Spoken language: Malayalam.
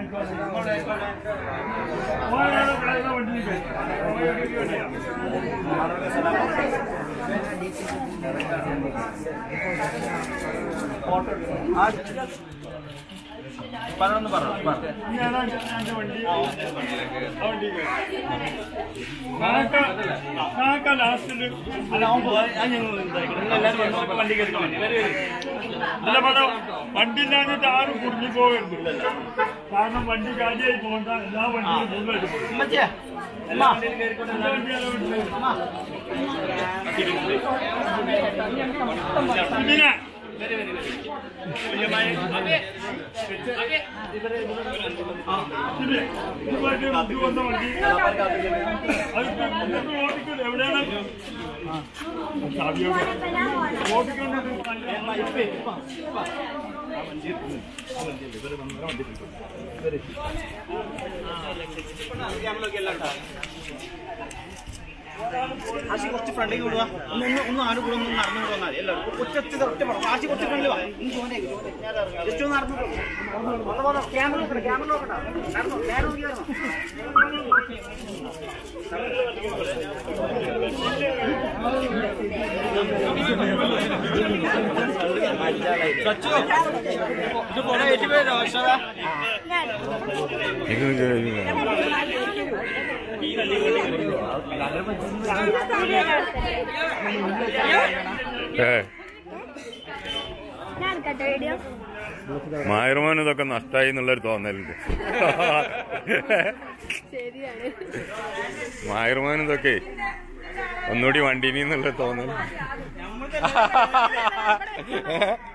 പറഞ്ഞൊന്ന് പറഞ്ഞു ലാസ്റ്റില് വണ്ടി അല്ല പടം വണ്ടി ഇല്ലാഞ്ഞിട്ട് ആരും കുടുങ്ങി പോകരുത് കാരണം വണ്ടി കാര്യമായി പോകണ്ട എല്ലാ വണ്ടിയും കൂടുതലായിട്ട് പോകും എല്ലാ വണ്ടിയും ഇതിനെ ഇതിന് ഇതുമായിട്ട് ബുദ്ധി വന്ന വണ്ടി അത് ഓടിക്കില്ല എവിടെയാണ് ചാവിയോടെ ഓടിക്കൊണ്ടിട്ട് ആശി കുറച്ച് ഫ്രണ്ടിലേക്ക് വിടുക ഒന്ന് ഒന്ന് ഒന്ന് ആരും കൂടെ ഒന്ന് നടന്നു വന്നാൽ എല്ലാവരും ഒറ്റ ഒറ്റ ഒറ്റ പറഞ്ഞു ആശി കുറച്ച് ഫ്രണ്ടിൽ വാ ഇനി ജോനെ ജസ്റ്റ് ഒന്ന് നടന്നു ക്യാമറ നോക്കട്ടെ ക്യാമറ നോക്കട്ടെ നടന്നു നേരെ നോക്കി വരണം ഇത് കൊറേ ഏറ്റുപോയല്ലോ അക്ഷര ഞാൻ കേട്ടോ വീഡിയോ മായർമോൻ ഇതൊക്കെ നഷ്ടായി എന്നുള്ളൊരു തോന്നലുണ്ട് ശരിയാണ് മായർമോൻ ഇതൊക്കെ ഒന്നുകൂടി വണ്ടിനി എന്നുള്ള തോന്നൽ